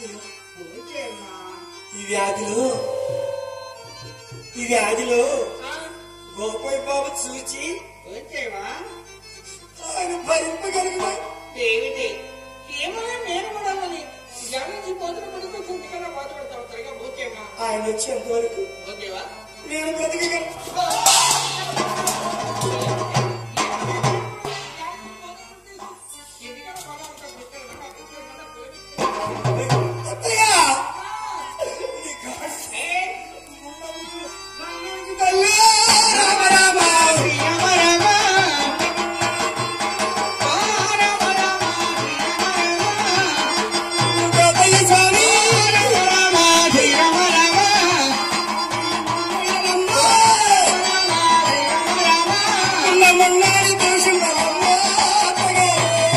భోంచేయమ్మా. ఈ వ్యాధిలో ఈ వ్యాధిలో ఆ, గోపాయి బాబు చూచి భోంచేయవా? ఆయన భరింపగలిగిన ఏమిటి ఏమన్నా నేను కూడా మరి జగన్ పోతున్న పడుతూ చుట్టుకన్నా బాధపడతావు త్వరగా భోంచేయమ్మా ఆయన వచ్చేంత వరకు భోంచేవా నేను బ్రతకగలను అత్తయ్య! ఈ కాశీ తల్లి! రామ రామ! గోపయ్య స్వామి! ఉన్న మన్నారి దేశం రమ్మ! అత్తగే!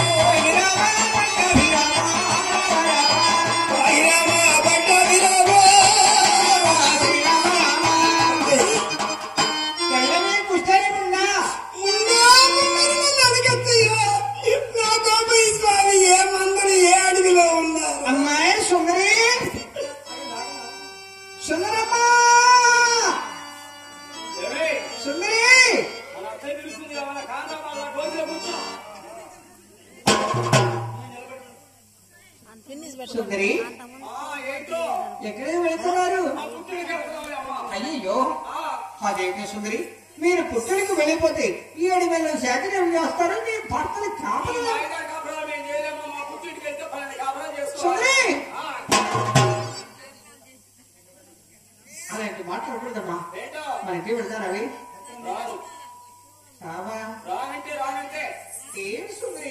వాయి రామ, పట్టాభి రామ! ఉన్నా మమ్మల్ని నరకత్తయ్య! నా గోపయ్య స్వామి ఏ మందులు ఏ అడవిలో ఉన్నారు అమ్మాయి సుందరి సుందరమ్మా సుందరి సుందరి ఎక్కడికి వెళుతున్నారు అయ్యో అదేంటి సుందరి మీరు పుట్టడికి వెళ్ళిపోతే ఈ ఏడు వేల శాతం ఏం చేస్తారు మీ భర్తలు కాపలు సుందరి అలాంటి మాట్లాడకూడదమ్మా మన ఇంటికి వెళ్తారు అవి కావా ఏం సుందరి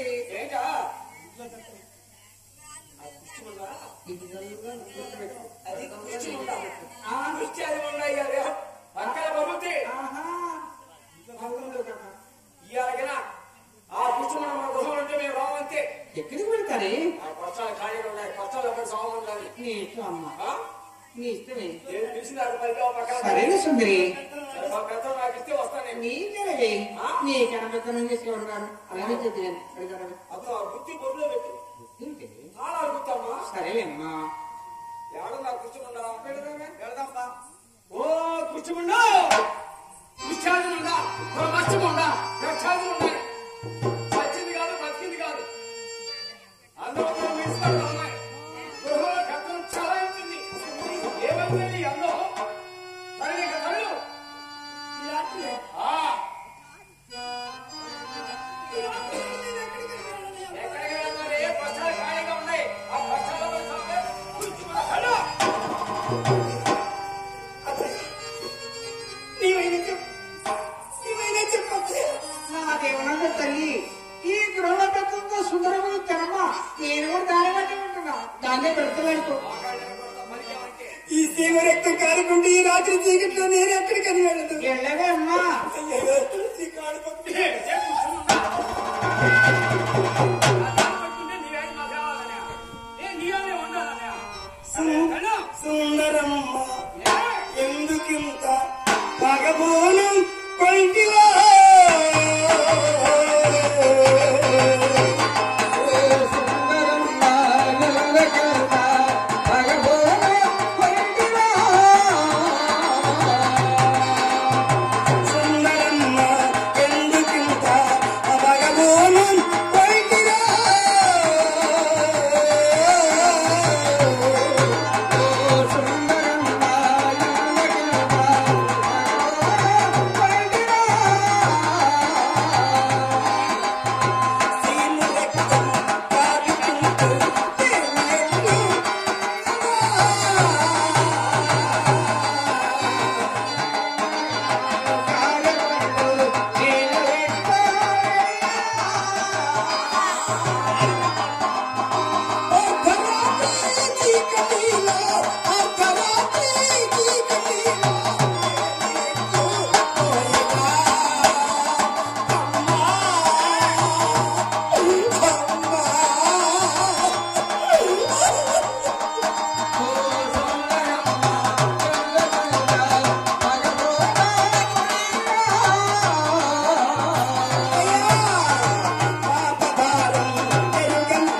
ఆహా ఎక్కడికి వెళ్తారే నీ ఇష్టం అమ్మా నీ ఇష్టమే సరేనా సుందరి నీ జరగే నీ కనబెత్తనం చేసుకోవడం అలాగే చెప్పాను అడగరా ఏంటి? సరేలేమ్మా ఓ కూర్చోకుండా కూర్చోకుండా మర్చిపోండా ఉన్నాయి వచ్చింది కాదు బతికింది కాదు అందులో కూడా మిస్తారు అమ్మాయి గృహంలో కట్టడం చాలా ఉంటుంది ఏమైంది అందులో సరే ఇక తల్లు ఆ. ఎక్కడికి వెళ్ళాలి? బస్తాలు ఖాళీగా ఉన్నాయి. ఆ బస్తాల్లో పెడతామే. కూర్చోకుండా తల్లు. నీవైనా చెప్పు నీవైనా చెప్పచ్చే నాకేమన్నా తల్లి ఈ గృహ పెద్దంతో సుందరములు తినమా నేను కూడా దాని బట్టి ఉంటున్నా దాన్నే పెడుతున్నాను ఈ సీమ రక్తం కారుకుంటే ఈ రాత్రి చీకట్లో నేను ఎక్కడికని వెళ్ళదు వెళ్ళవే అమ్మా అయ్యో నీ కాళ్ళు పట్టు. ఏ, ఏ కూర్చున్నా? పట్టుకుంటే నీవేం మాకు కావాలనే? ఏ, నీవే ఉండాలనే? సరే, తల్లు. సుందరమ్మ ఏ, ఎందుకింత పగబోను కొంటివా సుందరమ్మ ఎందుకింత పగబోను కొంటివా సీమ రక్తం కారుకుంటూ నేను పాపభారం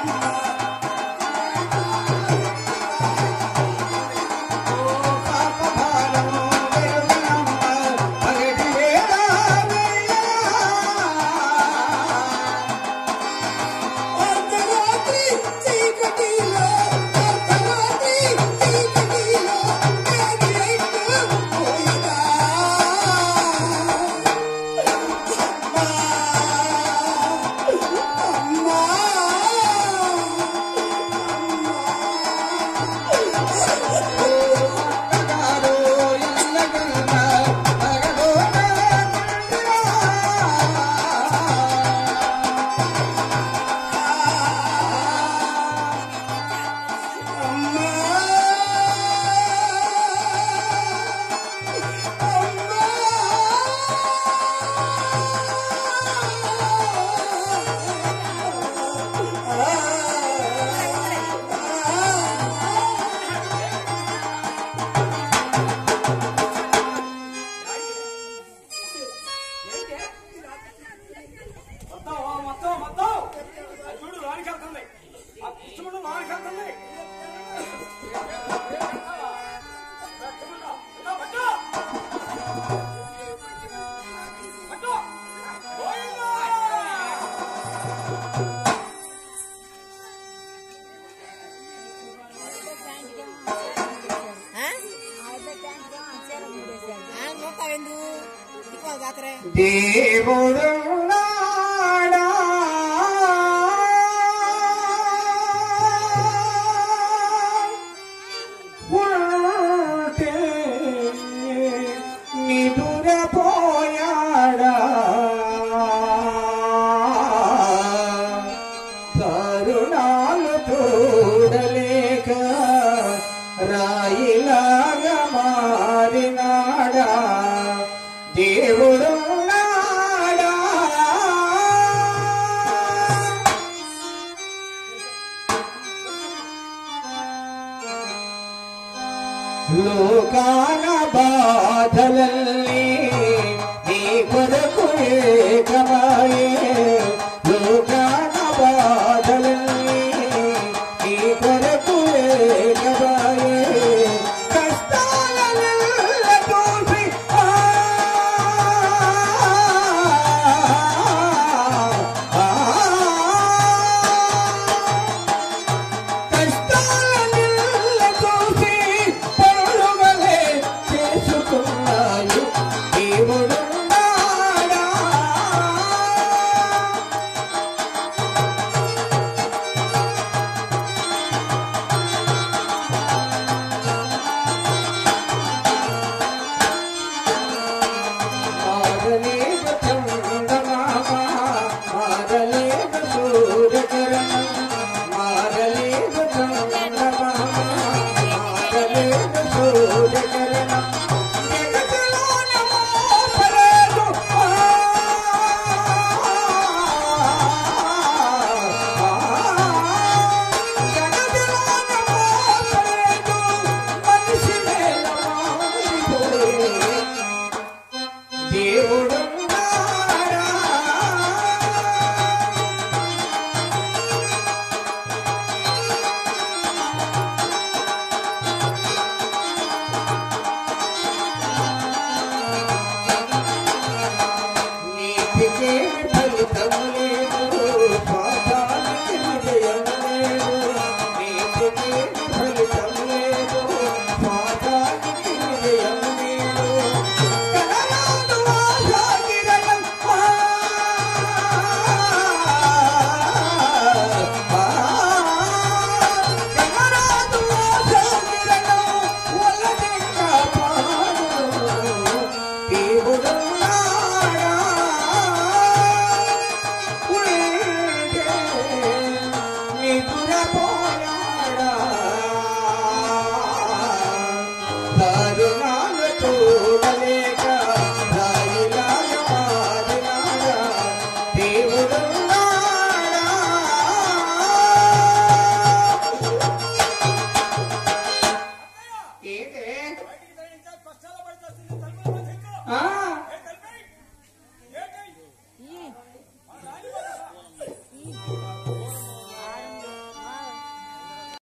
దేవుడున్నాడా ఉంటే నిదురపోయాడా కరుణాలు చూడలేక రాయిలాగా మారినాడా దేవుడు నాడా లోకాల బాధలన్నీ నీ కొరకు ఏకమాయే లోకాల బాధలన్నీ నీ కొరకు ఏకమాయే కష్టాల తోసి ఆ కష్టాల చూసి పరుగలే చేసుకున్నాయి దేవుడు నాడా మారలేక చందమామ మారలేక సూర్యకిరణం మారలేక చందమామ మారలేక సూర్యకిరణం జగతిలోన మోపలేదు ఆ, జగతిలోన మోపలేదు మనిషి వేల మారిపోయే దేవుడు నీతికే ఫలితము లేదు పాపానికి విజయం లేదు నీతికే ఫలితము లేదు పాపానికి విజయం లేదు కనరాదు ఆశాకిరణం ఆ, కనరాదు ఆశాకిరణం వల్లదింకా పాడు దేవుడు నాడా ఉంటే నిదురపోయాడా